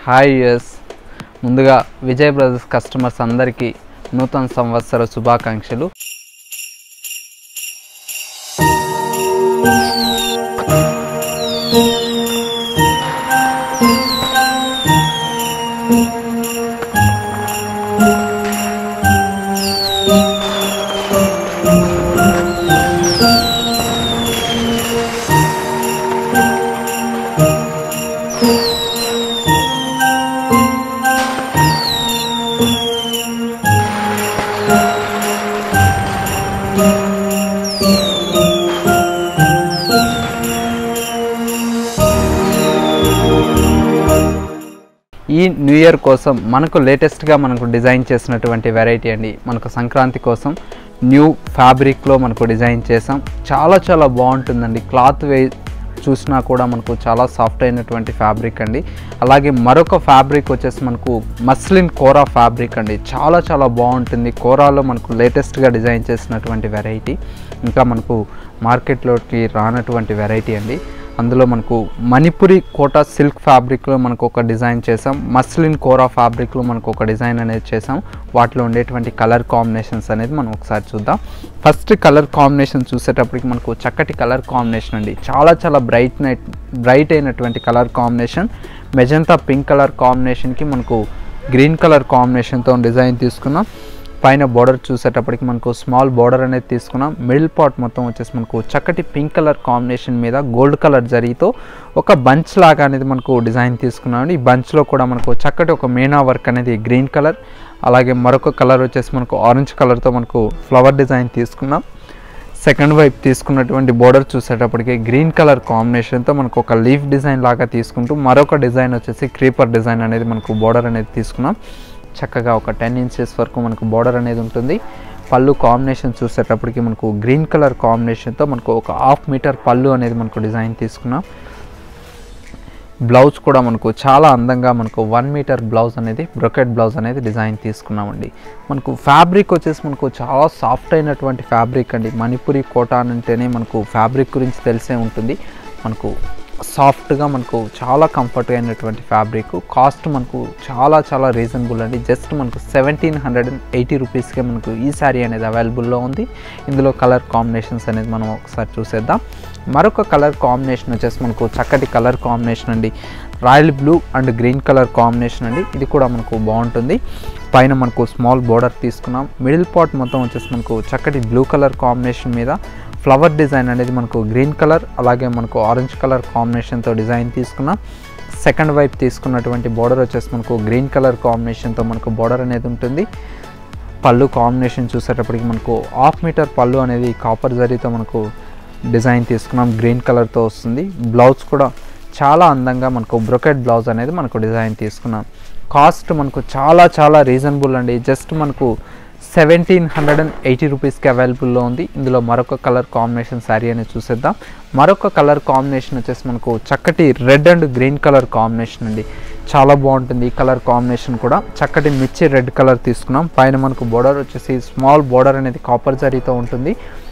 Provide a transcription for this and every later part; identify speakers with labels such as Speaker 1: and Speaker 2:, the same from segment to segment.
Speaker 1: hi yes ముందుగా Vijay brothers customers అందరికీ నూతన సంవత్సర శుభాకాంక్షలు ఈ న్యూ ఇయర్ కోసం మనకు లేటెస్ట్గా మనకు డిజైన్ చేసినటువంటి వెరైటీ అండి మనకు సంక్రాంతి కోసం న్యూ ఫ్యాబ్రిక్లో మనకు డిజైన్ చేసాం చాలా చాలా బాగుంటుందండి క్లాత్ వే చూసినా కూడా మనకు చాలా సాఫ్ట్ అయినటువంటి ఫ్యాబ్రిక్ అండి అలాగే మరొక ఫ్యాబ్రిక్ వచ్చేసి మనకు మస్లిన్ కోరా ఫ్యాబ్రిక్ అండి చాలా చాలా బాగుంటుంది కోరాలో మనకు లేటెస్ట్గా డిజైన్ చేసినటువంటి వెరైటీ ఇంకా మనకు మార్కెట్లోకి రానటువంటి వెరైటీ అండి అందులో మనకు మణిపురి కోటా సిల్క్ ఫ్యాబ్రిక్లో మనకు ఒక డిజైన్ చేసాం మస్లిన్ కోరా ఫ్యాబ్రిక్లో మనకు ఒక డిజైన్ అనేది చేసాం వాటిలో ఉండేటువంటి కలర్ కాంబినేషన్స్ అనేది మనం ఒకసారి చూద్దాం ఫస్ట్ కలర్ కాంబినేషన్ చూసేటప్పటికి మనకు చక్కటి కలర్ కాంబినేషన్ అండి చాలా చాలా బ్రైట్ నైట్ బ్రైట్ అయినటువంటి colour combination magenta pink colour కాంబినేషన్కి మనకు గ్రీన్ కలర్ కాంబినేషన్తో డిజైన్ తీసుకున్నాం పైన బార్డర్ చూసేటప్పటికి మనకు స్మాల్ బార్డర్ అనేది తీసుకున్నాం మిడిల్ పార్ట్ మొత్తం వచ్చేసి మనకు చక్కటి పింక్ కలర్ కాంబినేషన్ మీద గోల్డ్ కలర్ జరీతో ఒక బంచ్ లాగా అనేది మనకు డిజైన్ తీసుకున్నాం ఈ బంచ్లో కూడా మనకు చక్కటి ఒక మీనా వర్క్ అనేది గ్రీన్ కలర్ అలాగే మరొక కలర్ వచ్చేసి మనకు ఆరెంజ్ కలర్తో మనకు ఫ్లవర్ డిజైన్ తీసుకున్నాం సెకండ్ వైపు తీసుకున్నటువంటి బోర్డర్ చూసేటప్పటికి గ్రీన్ కలర్ కాంబినేషన్తో మనకు ఒక లీఫ్ డిజైన్ లాగా తీసుకుంటూ మరొక డిజైన్ వచ్చేసి క్రీపర్ డిజైన్ అనేది మనకు బోర్డర్ అనేది తీసుకున్నాం చక్కగా ఒక టెన్ ఇంచెస్ వరకు మనకు బార్డర్ అనేది ఉంటుంది పళ్ళు కాంబినేషన్ చూసేటప్పటికి మనకు గ్రీన్ కలర్ కాంబినేషన్తో మనకు ఒక హాఫ్ మీటర్ పళ్ళు అనేది మనకు డిజైన్ తీసుకున్నాం బ్లౌజ్ కూడా మనకు చాలా అందంగా మనకు వన్ మీటర్ బ్లౌజ్ అనేది బ్రొకెట్ బ్లౌజ్ అనేది డిజైన్ తీసుకున్నామండి మనకు ఫ్యాబ్రిక్ వచ్చేసి మనకు చాలా సాఫ్ట్ అయినటువంటి ఫ్యాబ్రిక్ అండి మణిపురి కోటాన్ అంటేనే మనకు ఫ్యాబ్రిక్ గురించి తెలిసే ఉంటుంది మనకు సాఫ్ట్గా మనకు చాలా కంఫర్ట్గా అయినటువంటి ఫ్యాబ్రిక్ కాస్ట్ మనకు చాలా చాలా రీజనబుల్ అండి జస్ట్ మనకు సెవెంటీన్ హండ్రెడ్ అండ్ ఎయిటీ రూపీస్కే మనకు ఈ శారీ అనేది అవైలబుల్లో ఉంది ఇందులో కలర్ కాంబినేషన్స్ అనేది మనం ఒకసారి చూసేద్దాం మరొక కలర్ కాంబినేషన్ వచ్చేసి మనకు చక్కటి కలర్ కాంబినేషన్ అండి royal blue and green colour combination అండి ఇది కూడా మనకు బాగుంటుంది పైన మనకు స్మాల్ బోర్డర్ తీసుకున్నాం మిడిల్ పార్ట్ మొత్తం వచ్చేసి మనకు చక్కటి బ్లూ కలర్ కాంబినేషన్ మీద ఫ్లవర్ డిజైన్ అనేది మనకు గ్రీన్ కలర్ అలాగే మనకు ఆరెంజ్ కలర్ కాంబినేషన్తో డిజైన్ తీసుకున్నాం సెకండ్ వైపు తీసుకున్నటువంటి బార్డర్ వచ్చేసి మనకు గ్రీన్ కలర్ కాంబినేషన్తో మనకు బార్డర్ అనేది ఉంటుంది పళ్ళు కాంబినేషన్ చూసేటప్పటికి మనకు హాఫ్ మీటర్ పళ్ళు అనేది కాపర్ జరీతో మనకు డిజైన్ తీసుకున్నాం గ్రీన్ కలర్తో వస్తుంది బ్లౌజ్ కూడా చాలా అందంగా మనకు బ్రొకెట్ బ్లౌజ్ అనేది మనకు డిజైన్ తీసుకున్నాం కాస్ట్ మనకు చాలా చాలా రీజనబుల్ అండి జస్ట్ మనకు సెవెంటీన్ హండ్రెడ్ అండ్ ఎయిటీ రూపీస్కి అవైలబుల్లో ఉంది ఇందులో మరొక కలర్ కాంబినేషన్ శారీ అనేది చూసేద్దాం మరొక కలర్ కాంబినేషన్ వచ్చేసి మనకు చక్కటి red and green colour combination అండి చాలా బాగుంటుంది ఈ కలర్ కాంబినేషన్ కూడా చక్కటి మిర్చి రెడ్ కలర్ తీసుకున్నాం పైన మనకు బోర్డర్ వచ్చేసి స్మాల్ బోర్డర్ అనేది కాపర్ జరీతో ఉంటుంది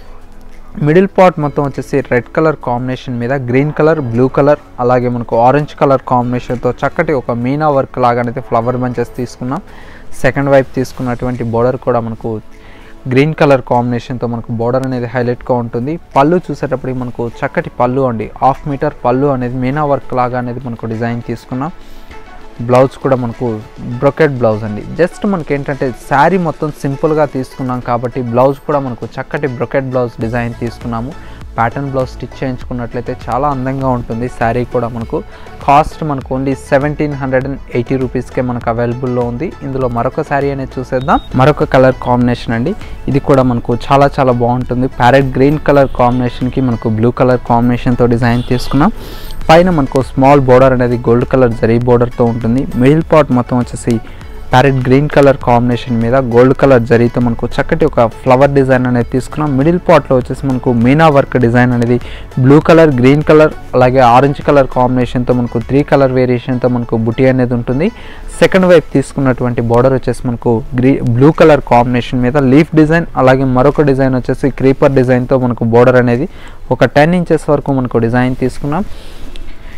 Speaker 1: మిడిల్ పార్ట్ మొత్తం వచ్చేసి రెడ్ కలర్ కాంబినేషన్ మీద గ్రీన్ కలర్ బ్లూ కలర్ అలాగే మనకు ఆరెంజ్ కలర్ కాంబినేషన్తో చక్కటి ఒక మీనా వర్క్ లాగా అనేది ఫ్లవర్ బంచెస్ తీసుకున్నాం సెకండ్ వైపు తీసుకున్నటువంటి బోర్డర్ కూడా మనకు గ్రీన్ కలర్ కాంబినేషన్తో మనకు బోర్డర్ అనేది హైలైట్గా ఉంటుంది పళ్ళు చూసేటప్పటికి మనకు చక్కటి పళ్ళు అండి హాఫ్ మీటర్ పళ్ళు అనేది మీనా వర్క్ లాగా అనేది మనకు డిజైన్ తీసుకున్నాం బ్లౌజ్ కూడా మనకు బ్రొకెట్ బ్లౌజ్ అండి జస్ట్ మనకి ఏంటంటే శారీ మొత్తం సింపుల్గా తీసుకున్నాం కాబట్టి బ్లౌజ్ కూడా మనకు చక్కటి బ్రొకెట్ బ్లౌజ్ డిజైన్ తీసుకున్నాము ప్యాటర్న్ బ్లౌజ్ స్టిచ్ చేయించుకున్నట్లయితే చాలా అందంగా ఉంటుంది శారీ కూడా మనకు కాస్ట్ మనకు only seventeen hundred and eighty రూపీస్కే మనకు అవైలబుల్లో ఉంది ఇందులో మరొక శారీ అనేది చూసేద్దాం మరొక కలర్ కాంబినేషన్ అండి ఇది కూడా మనకు చాలా చాలా బాగుంటుంది ప్యారెట్ గ్రీన్ కలర్ కాంబినేషన్కి మనకు బ్లూ కలర్ కాంబినేషన్తో డిజైన్ తీసుకున్నాం పైన మనకు స్మాల్ బోర్డర్ అనేది గోల్డ్ కలర్ జరీ బోర్డర్తో ఉంటుంది మిడిల్ పార్ట్ మొత్తం వచ్చేసి ప్యారెట్ గ్రీన్ కలర్ కాంబినేషన్ మీద గోల్డ్ కలర్ జరీతో మనకు చక్కటి ఒక ఫ్లవర్ డిజైన్ అనేది తీసుకున్నాం మిడిల్ పార్ట్లో వచ్చేసి మనకు మీనా వర్క్ డిజైన్ అనేది బ్లూ కలర్ గ్రీన్ కలర్ అలాగే ఆరెంజ్ కలర్ కాంబినేషన్తో మనకు త్రీ కలర్ వేరియేషన్తో మనకు బుటీ అనేది ఉంటుంది సెకండ్ వైపు తీసుకున్నటువంటి బార్డర్ వచ్చేసి మనకు గ్రీ బ్లూ కలర్ కాంబినేషన్ మీద లీఫ్ డిజైన్ అలాగే మరొక డిజైన్ వచ్చేసి క్రీపర్ డిజైన్తో మనకు బార్డర్ అనేది ఒక టెన్ ఇంచెస్ వరకు మనకు డిజైన్ తీసుకున్నాం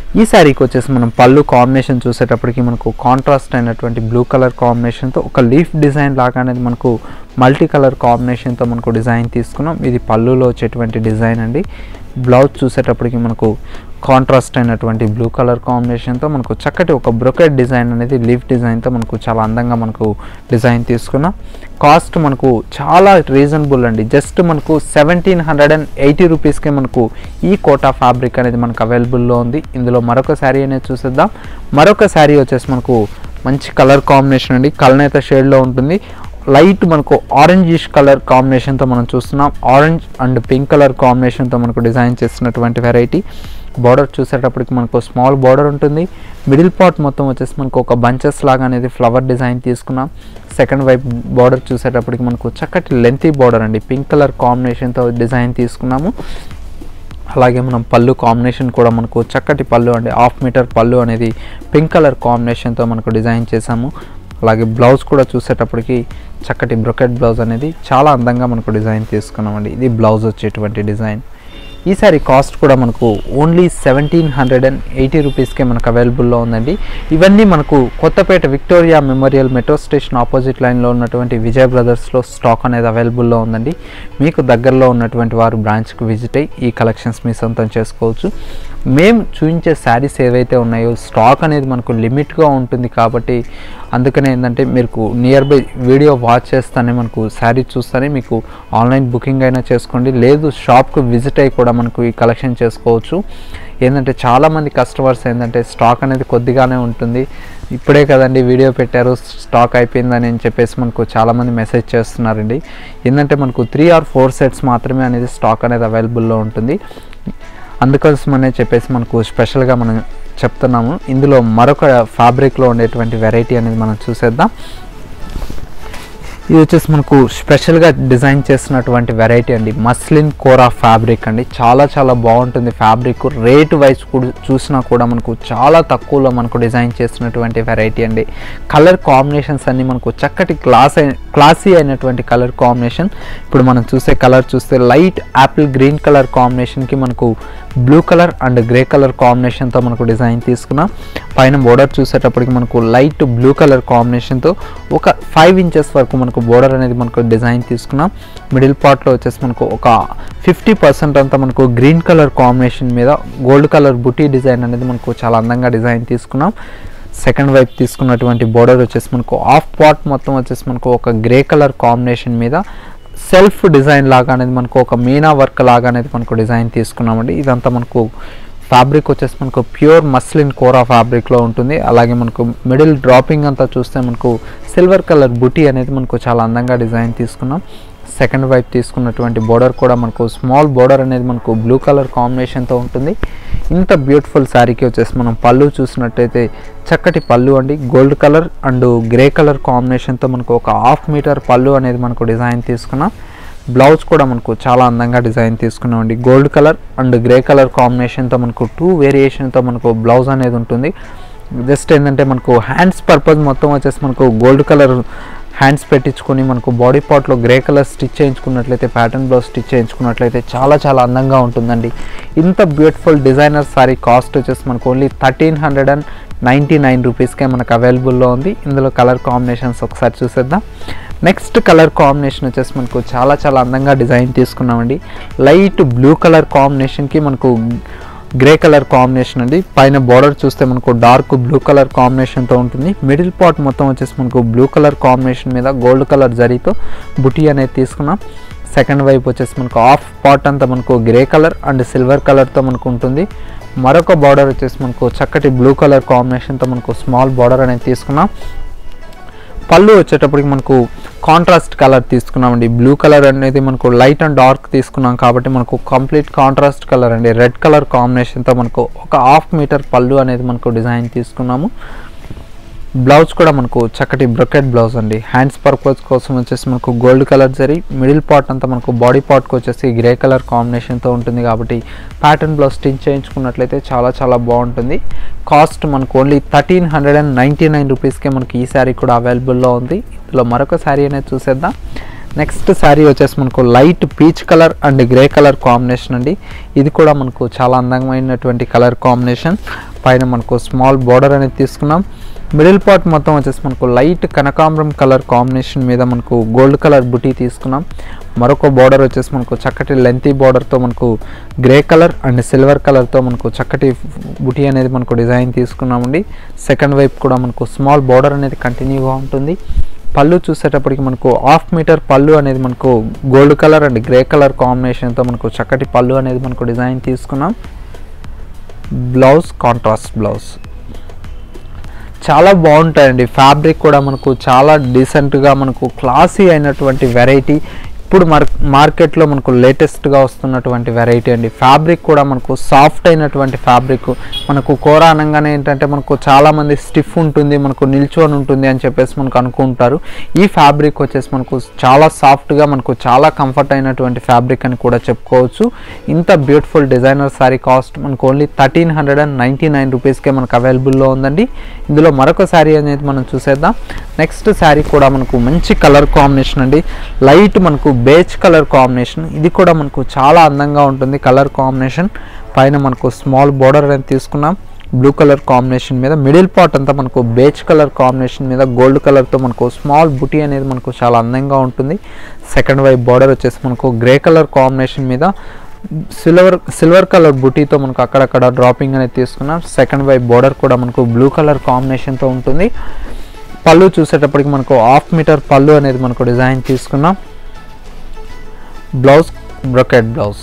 Speaker 1: ఈ శారీకి వచ్చేసి మనం పళ్ళు కాంబినేషన్ చూసేటప్పటికి మనకు కాంట్రాస్ట్ అయినటువంటి బ్లూ కలర్ కాంబినేషన్తో ఒక లీఫ్ డిజైన్ లాగా అనేది మనకు మల్టీ కలర్ కాంబినేషన్తో మనకు డిజైన్ తీసుకున్నాం ఇది పళ్ళులో వచ్చేటువంటి డిజైన్ అండి బ్లౌజ్ చూసేటప్పటికి మనకు కాంట్రాస్ట్ అయినటువంటి బ్లూ కలర్ కాంబినేషన్తో మనకు చక్కటి ఒక బ్రొకెట్ డిజైన్ అనేది లీఫ్ డిజైన్తో మనకు చాలా అందంగా మనకు డిజైన్ తీసుకున్నాం కాస్ట్ మనకు చాలా రీజనబుల్ అండి జస్ట్ మనకు సెవెంటీన్ హండ్రెడ్ అండ్ ఎయిటీ రూపీస్కే మనకు ఈ కోటా ఫ్యాబ్రిక్ అనేది మనకు అవైలబుల్లో ఉంది ఇందులో మరొక శారీ అనేది చూసేద్దాం మరొక శారీ వచ్చేసి మనకు మంచి కలర్ కాంబినేషన్ అండి కలనేత షేడ్లో ఉంటుంది లైట్ మనకు ఆరెంజిష్ కలర్ కాంబినేషన్తో మనం చూస్తున్నాం ఆరెంజ్ అండ్ పింక్ కలర్ కాంబినేషన్తో మనకు డిజైన్ చేసినటువంటి వెరైటీ బార్డర్ చూసేటప్పటికి మనకు స్మాల్ బార్డర్ ఉంటుంది మిడిల్ పార్ట్ మొత్తం వచ్చేసి మనకు ఒక బంచెస్ లాగా అనేది ఫ్లవర్ డిజైన్ తీసుకున్నాం సెకండ్ వైపు బార్డర్ చూసేటప్పటికి మనకు చక్కటి లెంతీ బార్డర్ అండి పింక్ కలర్ కాంబినేషన్తో డిజైన్ తీసుకున్నాము అలాగే మనం పళ్ళు కాంబినేషన్ కూడా మనకు చక్కటి పళ్ళు అండి హాఫ్ మీటర్ పళ్ళు అనేది పింక్ కలర్ కాంబినేషన్తో మనకు డిజైన్ చేసాము అలాగే బ్లౌజ్ కూడా చూసేటప్పటికి చక్కటి బ్రొకెట్ బ్లౌజ్ అనేది చాలా అందంగా మనకు డిజైన్ తీసుకున్నామండి ఇది బ్లౌజ్ వచ్చేటువంటి డిజైన్ ఈ సారీ కాస్ట్ కూడా మనకు only seventeen hundred and eighty రూపీస్కే మనకు అవైలబుల్లో ఉందండి ఇవన్నీ మనకు Kothapet Victoria Memorial metro station opposite లైన్లో ఉన్నటువంటి విజయ్ బ్రదర్స్లో స్టాక్ అనేది అవైలబుల్లో ఉందండి మీకు దగ్గరలో ఉన్నటువంటి వారు బ్రాంచ్కి విజిట్ అయ్యి ఈ కలెక్షన్స్ మీ సొంతం చేసుకోవచ్చు మేము చూపించే శారీస్ ఏవైతే ఉన్నాయో స్టాక్ అనేది మనకు లిమిట్గా ఉంటుంది కాబట్టి అందుకనే ఏంటంటే మీకు నియర్ బై వీడియో వాచ్ చేస్తానే మనకు శారీ చూస్తానే మీకు ఆన్లైన్ బుకింగ్ అయినా చేసుకోండి లేదు షాప్కి విజిట్ అయ్యి కూడా మనకు ఈ కలెక్షన్ చేసుకోవచ్చు ఏంటంటే చాలామంది కస్టమర్స్ ఏంటంటే స్టాక్ అనేది కొద్దిగానే ఉంటుంది ఇప్పుడే కదండి వీడియో పెట్టారు స్టాక్ అయిపోయిందని అని చెప్పేసి మనకు చాలామంది మెసేజ్ చేస్తున్నారండి ఏంటంటే మనకు త్రీ ఆర్ ఫోర్ సెట్స్ మాత్రమే అనేది స్టాక్ అనేది అవైలబుల్లో ఉంటుంది అందుకోసమనే చెప్పేసి మనకు స్పెషల్గా మనం చెప్తున్నాము ఇందులో మరొక ఫ్యాబ్రిక్లో ఉండేటువంటి వెరైటీ అనేది మనం చూసేద్దాం ఇది వచ్చేసి మనకు స్పెషల్గా డిజైన్ చేసినటువంటి వెరైటీ అండి మస్లిన్ కోరా ఫ్యాబ్రిక్ అండి చాలా చాలా బాగుంటుంది ఫ్యాబ్రిక్ రేట్ వైజ్ కూడా చూసినా కూడా మనకు చాలా తక్కువలో మనకు డిజైన్ చేసినటువంటి వెరైటీ అండి కలర్ కాంబినేషన్స్ అన్ని మనకు చక్కటి క్లాస్ అయిన క్లాసీ అయినటువంటి కలర్ కాంబినేషన్ ఇప్పుడు మనం చూసే కలర్ చూస్తే లైట్ యాపిల్ గ్రీన్ కలర్ కాంబినేషన్కి మనకు blue colour and grey colour కాంబినేషన్తో మనకు డిజైన్ తీసుకున్నాం పైన బోర్డర్ చూసేటప్పటికి మనకు లైట్ బ్లూ కలర్ కాంబినేషన్తో ఒక ఫైవ్ ఇంచెస్ వరకు మనకు బోర్డర్ అనేది మనకు డిజైన్ తీసుకున్నాం మిడిల్ పార్ట్లో వచ్చేసి మనకు ఒక ఫిఫ్టీ పర్సెంట్ అంతా మనకు గ్రీన్ కలర్ కాంబినేషన్ మీద గోల్డ్ కలర్ బుటీ డిజైన్ అనేది మనకు చాలా అందంగా డిజైన్ తీసుకున్నాం సెకండ్ వైపు తీసుకున్నటువంటి బోర్డర్ వచ్చేసి మనకు ఆఫ్ పార్ట్ మొత్తం వచ్చేసి మనకు ఒక గ్రే కలర్ కాంబినేషన్ మీద సెల్ఫ్ డిజైన్ లాగా అనేది మనకు ఒక మీనా వర్క్ లాగా అనేది మనకు డిజైన్ తీసుకున్నామండి ఇదంతా మనకు ఫ్యాబ్రిక్ వచ్చేసి మనకు ప్యూర్ మస్లిన్ కోరా ఫ్యాబ్రిక్లో ఉంటుంది అలాగే మనకు మిడిల్ డ్రాపింగ్ అంతా చూస్తే మనకు సిల్వర్ కలర్ బుటీ అనేది మనకు చాలా అందంగా డిజైన్ తీసుకున్నాం సెకండ్ వైపు తీసుకున్నటువంటి బోర్డర్ కూడా మనకు స్మాల్ బోర్డర్ అనేది మనకు బ్లూ కలర్ కాంబినేషన్తో ఉంటుంది ఇంత బ్యూటిఫుల్ శారీకి వచ్చేసి మనం పళ్ళు చూసినట్టయితే చక్కటి పళ్ళు అండి gold colour and grey colour కాంబినేషన్తో మనకు ఒక హాఫ్ మీటర్ పళ్ళు అనేది మనకు డిజైన్ తీసుకున్నాం బ్లౌజ్ కూడా మనకు చాలా అందంగా డిజైన్ తీసుకున్నామండి gold colour and grey colour కాంబినేషన్తో మనకు టూ వేరియేషన్తో మనకు బ్లౌజ్ అనేది ఉంటుంది జస్ట్ ఏంటంటే మనకు హ్యాండ్స్ పర్పస్ మొత్తం వచ్చేసి మనకు గోల్డ్ కలర్ హ్యాండ్స్ పెట్టించుకొని మనకు బాడీ పార్ట్లో గ్రే కలర్ స్టిచ్ చేయించుకున్నట్లయితే ప్యాటర్న్ బ్లౌజ్ స్టిచ్ చేయించుకున్నట్లయితే చాలా చాలా అందంగా ఉంటుందండి ఇంత బ్యూటిఫుల్ డిజైనర్ సారీ కాస్ట్ వచ్చేసి మనకు only thirteen hundred and ninety nine రూపీస్కే మనకు అవైలబుల్లో ఉంది ఇందులో కలర్ కాంబినేషన్స్ ఒకసారి చూసేద్దాం నెక్స్ట్ కలర్ కాంబినేషన్ వచ్చేసి మనకు చాలా చాలా అందంగా డిజైన్ తీసుకున్నామండి లైట్ బ్లూ కలర్ కాంబినేషన్కి మనకు గ్రే కలర్ కాంబినేషన్ అండి పైన బార్డర్ చూస్తే మనకు డార్క్ బ్లూ కలర్ కాంబినేషన్తో ఉంటుంది మిడిల్ పార్ట్ మొత్తం వచ్చేసి మనకు బ్లూ కలర్ కాంబినేషన్ మీద గోల్డ్ కలర్ జరీతో బుటీ అనేది తీసుకున్నాం సెకండ్ వైపు వచ్చేసి మనకు హాఫ్ పార్ట్ అంతా మనకు గ్రే కలర్ అండ్ సిల్వర్ కలర్తో మనకు ఉంటుంది మరొక బార్డర్ వచ్చేసి మనకు చక్కటి బ్లూ కలర్ కాంబినేషన్తో మనకు స్మాల్ బార్డర్ అనేది తీసుకున్నాం పళ్ళు వచ్చేటప్పటికి మనకు కాంట్రాస్ట్ కలర్ తీసుకున్నామండి బ్లూ కలర్ అనేది మనకు లైట్ అండ్ డార్క్ తీసుకున్నాం కాబట్టి మనకు కంప్లీట్ కాంట్రాస్ట్ కలర్ అండి రెడ్ కలర్ కాంబినేషన్తో మనకు ఒక హాఫ్ మీటర్ పళ్ళు అనేది మనకు డిజైన్ తీసుకున్నాము బ్లౌజ్ కూడా మనకు చక్కటి బ్రొకెట్ బ్లౌజ్ అండి హ్యాండ్స్ పర్పస్ కోసం వచ్చేసి మనకు gold colour zari middle part అంతా మనకు బాడీ పార్ట్కి వచ్చేసి గ్రే కలర్ కాంబినేషన్తో ఉంటుంది కాబట్టి ప్యాటర్న్ బ్లౌజ్ స్టిచ్ చేయించుకున్నట్లయితే చాలా చాలా బాగుంటుంది కాస్ట్ మనకు only thirteen hundred and ninety nine రూపీస్కే మనకి ఈ శారీ కూడా అవైలబుల్లో ఉంది ఇందులో మరొక శారీ అనేది చూసేద్దాం నెక్స్ట్ శారీ వచ్చేసి మనకు light peach colour and grey colour combination అండి ఇది కూడా మనకు చాలా అందమైనటువంటి కలర్ కాంబినేషన్ పైన మనకు స్మాల్ బార్డర్ అనేది తీసుకున్నాం మిడిల్ పార్ట్ మొత్తం వచ్చేసి మనకు లైట్ కనకాంబరం కలర్ కాంబినేషన్ మీద మనకు గోల్డ్ కలర్ బుటీ తీసుకున్నాం మరొక బార్డర్ వచ్చేసి మనకు చక్కటి లెంతీ బార్డర్తో మనకు గ్రే కలర్ అండ్ సిల్వర్ కలర్తో మనకు చక్కటి బుటీ అనేది మనకు డిజైన్ తీసుకున్నామండి సెకండ్ వైపు కూడా మనకు స్మాల్ బార్డర్ అనేది కంటిన్యూగా ఉంటుంది పళ్ళు చూసేటప్పటికి మనకు హాఫ్ మీటర్ పళ్ళు అనేది మనకు gold colour and grey colour కాంబినేషన్తో మనకు చక్కటి పళ్ళు అనేది మనకు డిజైన్ తీసుకున్నాం బ్లౌజ్ కాంట్రాస్ట్ బ్లౌజ్ చాలా బాగుంటాయండి ఫ్యాబ్రిక్ కూడా మనకు చాలా డీసెంట్గా మనకు క్లాసీ అయినటువంటి వెరైటీ ఇప్పుడు మార్ మార్కెట్లో మనకు లేటెస్ట్గా వస్తున్నటువంటి వెరైటీ అండి ఫ్యాబ్రిక్ కూడా మనకు సాఫ్ట్ అయినటువంటి ఫ్యాబ్రిక్ మనకు కూర అనగానే ఏంటంటే మనకు చాలామంది స్టిఫ్ ఉంటుంది మనకు నిల్చొని ఉంటుంది అని చెప్పేసి మనకు అనుకుంటారు ఈ ఫ్యాబ్రిక్ వచ్చేసి మనకు చాలా సాఫ్ట్గా మనకు చాలా కంఫర్ట్ అయినటువంటి ఫ్యాబ్రిక్ అని కూడా చెప్పుకోవచ్చు ఇంత బ్యూటిఫుల్ డిజైనర్ శారీ కాస్ట్ మనకు only thirteen hundred and ninety nine రూపీస్కే మనకు అవైలబుల్లో ఉందండి ఇందులో మరొక శారీ అనేది మనం చూసేద్దాం నెక్స్ట్ శారీ కూడా మనకు మంచి కలర్ కాంబినేషన్ అండి లైట్ మనకు బేజ్ కలర్ కాంబినేషన్ ఇది కూడా మనకు చాలా అందంగా ఉంటుంది కలర్ కాంబినేషన్ పైన మనకు స్మాల్ బార్డర్ అనేది తీసుకున్నాం బ్లూ కలర్ కాంబినేషన్ మీద మిడిల్ పార్ట్ అంతా మనకు బేజ్ కలర్ కాంబినేషన్ మీద గోల్డ్ కలర్తో మనకు స్మాల్ బుటీ అనేది మనకు చాలా అందంగా ఉంటుంది సెకండ్ వైపు బార్డర్ వచ్చేసి మనకు గ్రే కలర్ కాంబినేషన్ మీద సిల్వర్ సిల్వర్ కలర్ బుటీతో మనకు అక్కడక్కడ డ్రాపింగ్ అనేది తీసుకున్నాం సెకండ్ వైపు బార్డర్ కూడా మనకు బ్లూ కలర్ కాంబినేషన్తో ఉంటుంది పళ్ళు చూసేటప్పటికి మనకు హాఫ్ మీటర్ పళ్ళు అనేది మనకు డిజైన్ తీసుకున్నాం బ్లౌజ్ బ్రొకెట్ బ్లౌజ్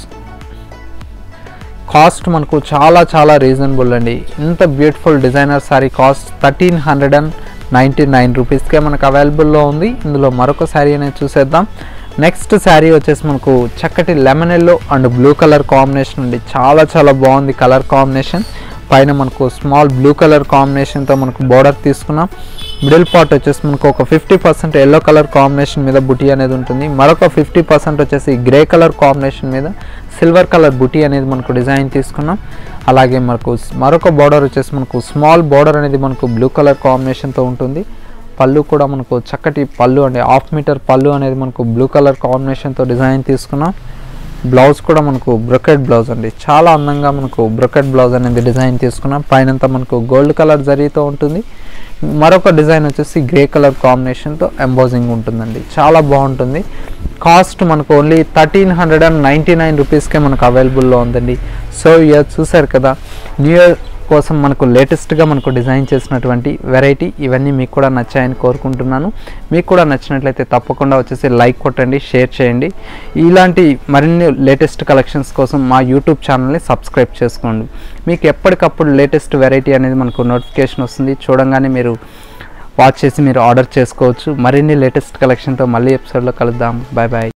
Speaker 1: కాస్ట్ మనకు చాలా చాలా రీజనబుల్ అండి ఇంత beautiful designer sari cost thirteen hundred and ninety nine రూపీస్కే మనకు అవైలబుల్లో ఉంది ఇందులో మరొక శారీ అనేది చూసేద్దాం నెక్స్ట్ శారీ వచ్చేసి మనకు చక్కటి lemon yellow and blue colour combination అండి చాలా చాలా బాగుంది కలర్ కాంబినేషన్ పైన మనకు స్మాల్ బ్లూ కలర్ కాంబినేషన్తో మనకు బార్డర్ తీసుకున్నాం మిడిల్ పార్ట్ వచ్చేసి మనకు ఒక fifty percent yellow colour combination మీద బుటీ అనేది ఉంటుంది మరొక ఫిఫ్టీ పర్సెంట్ వచ్చేసి గ్రే కలర్ కాంబినేషన్ మీద సిల్వర్ కలర్ బుటీ అనేది మనకు డిజైన్ తీసుకున్నాం అలాగే మనకు మరొక బార్డర్ వచ్చేసి మనకు స్మాల్ బార్డర్ అనేది మనకు బ్లూ కలర్ కాంబినేషన్తో ఉంటుంది పళ్ళు కూడా మనకు చక్కటి పళ్ళు అండి హాఫ్ మీటర్ పళ్ళు అనేది మనకు బ్లూ కలర్ కాంబినేషన్తో డిజైన్ తీసుకున్నాం బ్లౌజ్ కూడా మనకు బ్రొకెట్ బ్లౌజ్ అండి చాలా అందంగా మనకు బ్రొకెట్ బ్లౌజ్ అనేది డిజైన్ తీసుకున్నాం పైనంతా మనకు గోల్డ్ కలర్ జరీతో ఉంటుంది మరొక డిజైన్ వచ్చేసి గ్రే కలర్ కాంబినేషన్తో ఎంబోజింగ్ ఉంటుందండి చాలా బాగుంటుంది కాస్ట్ మనకు only thirteen hundred and ninety nine రూపీస్కే మనకు అవైలబుల్లో ఉందండి సో ఇయర్ చూసారు కదా న్యూ ఇయర్ కోసం మనకు లేటెస్ట్గా మనకు డిజైన్ చేసినటువంటి వెరైటీ ఇవన్నీ మీకు కూడా నచ్చాయని కోరుకుంటున్నాను మీకు కూడా నచ్చినట్లయితే తప్పకుండా వచ్చేసి లైక్ కొట్టండి షేర్ చేయండి ఇలాంటి మరిన్ని లేటెస్ట్ కలెక్షన్స్ కోసం మా యూట్యూబ్ ఛానల్ని సబ్స్క్రైబ్ చేసుకోండి మీకు ఎప్పటికప్పుడు లేటెస్ట్ వెరైటీ అనేది మనకు నోటిఫికేషన్ వస్తుంది చూడంగానే మీరు వాచ్ చేసి మీరు ఆర్డర్ చేసుకోవచ్చు మరిన్ని లేటెస్ట్ కలెక్షన్తో మళ్ళీ ఎపిసోడ్లో కలుద్దాం బాయ్ బాయ్